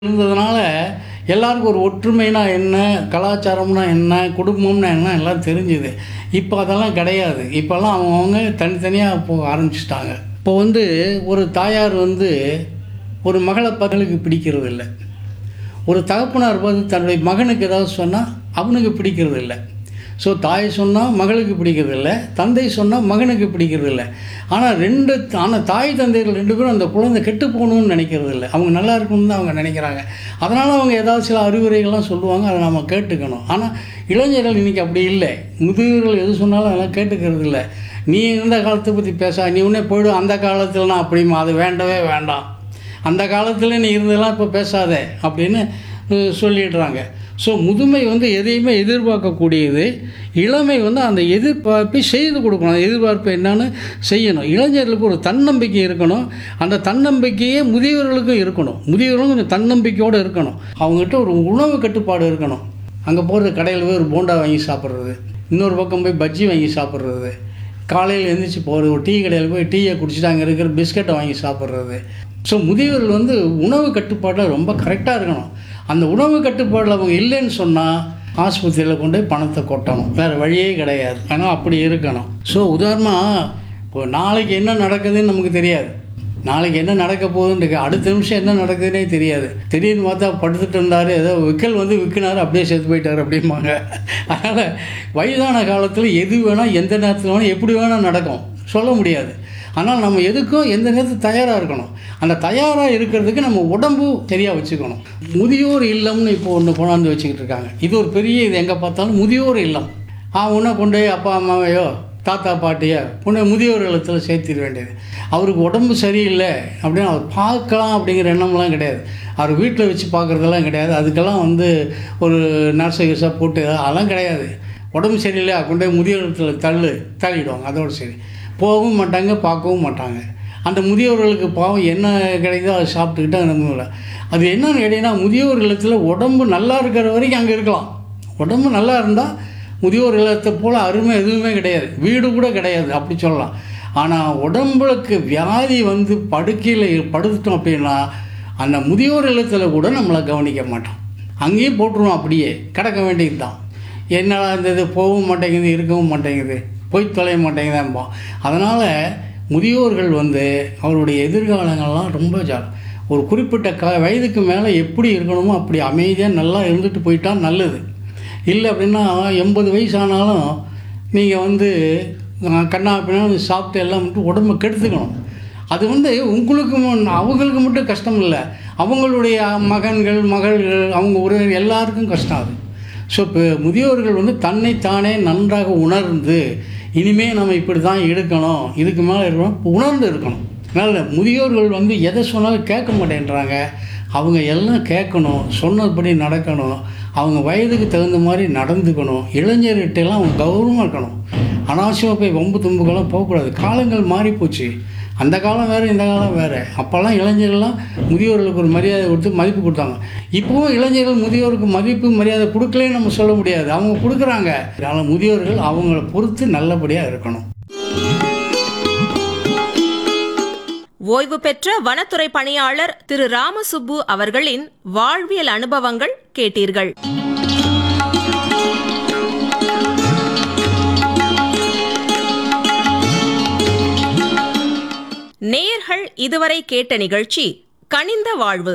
இருந்ததுனால எல்லாருக்கும் ஒரு ஒற்றுமைனா என்ன கலாச்சாரம்னா என்ன குடும்பம்னா என்ன எல்லாம் தெரிஞ்சுது இப்போ அதெல்லாம் கிடையாது இப்போல்லாம் அவங்கவுங்க தனித்தனியாக போக ஆரம்பிச்சிட்டாங்க இப்போ வந்து ஒரு தாயார் வந்து ஒரு மகளை பகலுக்கு பிடிக்கிறது இல்லை ஒரு தகப்பனார் பார்த்து தன்னுடைய மகனுக்கு ஏதாவது சொன்னால் அவனுக்கு பிடிக்கிறது இல்லை ஸோ தாய் சொன்னால் மகளுக்கு பிடிக்கிறது இல்லை தந்தை சொன்னால் மகனுக்கு பிடிக்கிறது இல்லை ஆனால் ரெண்டு ஆனால் தாய் தந்தைகள் ரெண்டு பேரும் அந்த குழந்தை கெட்டு போகணும்னு நினைக்கிறது இல்லை அவங்க நல்லா இருக்கணும்னு தான் அவங்க நினைக்கிறாங்க அதனால் அவங்க ஏதாவது சில அறிவுரைகள்லாம் சொல்லுவாங்க அதை நம்ம கேட்டுக்கணும் ஆனால் இளைஞர்கள் இன்றைக்கி அப்படி இல்லை முதியோர்கள் எது சொன்னாலும் அதெல்லாம் கேட்டுக்கிறது இல்லை நீ இந்த காலத்தை பற்றி பேச நீ உடனே போய்டும் அந்த காலத்தில் நான் அப்படிமா அது வேண்டவே வேண்டாம் அந்த காலத்தில் நீ இருந்தெல்லாம் இப்போ பேசாத அப்படின்னு அஹ், சொல்லிடுறாங்க ஸோ முதுமை வந்து எதையுமே எதிர்பார்க்கக்கூடியது இளமை வந்து அந்த எதிர்பார்ப்பை செய்து கொடுக்கணும் அந்த எதிர்பார்ப்பு என்னன்னு செய்யணும் இளைஞர்களுக்கு ஒரு தன்னம்பிக்கை இருக்கணும் அந்த தன்னம்பிக்கையே முதியவர்களுக்கும் இருக்கணும் முதியவர்களும் கொஞ்சம் தன்னம்பிக்கையோடு இருக்கணும் அவங்ககிட்ட ஒரு உணவு கட்டுப்பாடு இருக்கணும் அங்கே போகிறது கடையில் போய் ஒரு போண்டா வாங்கி சாப்பிட்றது இன்னொரு பக்கம் போய் பஜ்ஜி வாங்கி சாப்பிட்றது காலையில் எழுந்திரிச்சு போகிறது ஒரு டீ கடையில் போய் டீயை குடிச்சிட்டு அங்கே இருக்கிற பிஸ்கட்டை வாங்கி சாப்பிட்றது ஸோ முதியவர்கள் வந்து உணவு கட்டுப்பாட்டில் ரொம்ப கரெக்டாக இருக்கணும் அந்த உணவு கட்டுப்பாடில் அவங்க இல்லைன்னு சொன்னால் ஆஸ்பத்திரியில் கொண்டு போய் பணத்தை கொட்டணும் வேறு வழியே கிடையாது ஆனால் அப்படி இருக்கணும் ஸோ உதாரணமாக இப்போ நாளைக்கு என்ன நடக்குதுன்னு நமக்கு தெரியாது நாளைக்கு என்ன நடக்க போகுதுன்னு இருக்கு. அடுத்த நிமிஷம் என்ன நடக்குதுன்னே தெரியாது திடீர்னு பார்த்தா படுத்துட்டு இருந்தார் ஏதோ விக்கல் வந்து விற்கினார் அப்படியே செத்து போயிட்டார் அப்படிம்பாங்க அதனால் வயதான காலத்தில் எது வேணால் எந்த நேரத்தில் வேணால் எப்படி வேணால் நடக்கும் சொல்ல முடியாது ஆனால் நம்ம எதுக்கும் எந்த நேரத்துக்கு தயாராக இருக்கணும் அந்த தயாராக இருக்கிறதுக்கு நம்ம உடம்பு சரியாக வச்சுக்கணும் முதியோர் இல்லம்னு இப்போ ஒன்று கொண்டாந்து வச்சுக்கிட்டு இருக்காங்க இது ஒரு பெரிய இது எங்கே பார்த்தாலும் முதியோர் இல்லம் ஆ உன்னை கொண்டு போய் அப்பா அம்மாவையோ தாத்தா பாட்டியோ உன்னை முதியோர் இல்லத்தில் சேர்த்திட வேண்டியது அவருக்கு உடம்பு சரியில்லை அப்படின்னு அவர் பார்க்கலாம் அப்படிங்கிற எண்ணம்லாம் கிடையாது அவர் வீட்டில் வச்சு பார்க்குறதெல்லாம் கிடையாது அதுக்கெல்லாம் வந்து ஒரு நர்ஸை கிர்ஸாக போட்டு அதெல்லாம் கிடையாது உடம்பு சரியில்லை கொண்டு போய் முதியோர் இல்லத்தில் தள்ளு தள்ளிடுவாங்க அதோடு சரி போகவும் மாட்டாங்க பார்க்கவும் மாட்டாங்க அந்த முதியோர்களுக்கு பாவம் என்ன கிடைக்குதோ அதை சாப்பிட்டுக்கிட்டு அந்த அது என்னன்னு கேட்டிங்கன்னா முதியோர் இல்லத்தில் உடம்பு நல்லா இருக்கிற வரைக்கும் அங்கே இருக்கலாம் உடம்பு நல்லா இருந்தால் முதியோர் இல்லத்தை போல் அருமை எதுவுமே கிடையாது வீடு கூட கிடையாது அப்படி சொல்லலாம் ஆனால் உடம்புக்கு வியாதி வந்து படுக்கையில் படுத்துட்டோம் அப்படின்னா அந்த முதியோர் இல்லத்தில் கூட நம்மளை கவனிக்க மாட்டோம் அங்கேயும் போட்டுருவோம் அப்படியே கிடக்க வேண்டியது தான் என்னடா இந்த இது போகவும் மாட்டேங்குது இருக்கவும் மாட்டேங்குது போய் தொலைய மாட்டேங்குதான்போம் அதனால் முதியோர்கள் வந்து அவருடைய எதிர்காலங்கள்லாம் ரொம்ப ஜா ஒரு குறிப்பிட்ட க வயதுக்கு மேலே எப்படி இருக்கணுமோ அப்படி அமைதியாக நல்லா இருந்துட்டு போயிட்டா நல்லது இல்லை அப்படின்னா எண்பது வயசு ஆனாலும் நீங்கள் வந்து அஹ், கண்ணா அப்படின்னா சாப்பிட்டு எல்லாம் மட்டும் உடம்பை கெடுத்துக்கணும் அது வந்து உங்களுக்கு மு- அவங்களுக்கு மட்டும் கஷ்டம் இல்லை அவங்களுடைய மகன்கள் மகள்கள் அவங்க உறவினர் எல்லாருக்கும் கஷ்டம் அது ஸோ இப்போ முதியோர்கள் வந்து தன்னைத்தானே நன்றாக உணர்ந்து இனிமே நம்ம இப்படி தான் இருக்கணும் இதுக்கு மேலே இருக்கணும் உணர்ந்து இருக்கணும் அதனால் முதியோர்கள் வந்து எதை சொன்னாலும் கேட்க மாட்டேன்றாங்க அவங்க எல்லாம் கேட்கணும் சொன்னபடி நடக்கணும் அவங்க வயதுக்கு தகுந்த மாதிரி நடந்துக்கணும் இளைஞர்கிட்டலாம் அவங்க கௌரவமாக இருக்கணும் அனாவசியமாக போய் வம்பு தும்புக்கெல்லாம் போகக்கூடாது காலங்கள் மாறி போச்சு அந்த காலம் வேறு இந்த காலம் வேறு அப்போல்லாம் இளைஞர்கள்லாம் முதியோர்களுக்கு ஒரு மரியாதை கொடுத்து மதிப்பு கொடுத்தாங்க இப்போவும் இளைஞர்கள் முதியோருக்கு மதிப்பு மரியாதை கொடுக்கலன்னு நம்ம சொல்ல முடியாது அவங்க கொடுக்குறாங்க அதனால் முதியோர்கள் அவங்கள பொறுத்து நல்லபடியாக இருக்கணும் ஓய்வு பெற்ற வனத்துறை பணியாளர் திரு ராமசுப்பு அவர்களின் வாழ்வியல் அனுபவங்கள் கேட்டீர்கள் நேயர்கள் இதுவரை கேட்ட நிகழ்ச்சி கனிந்த வாழ்வு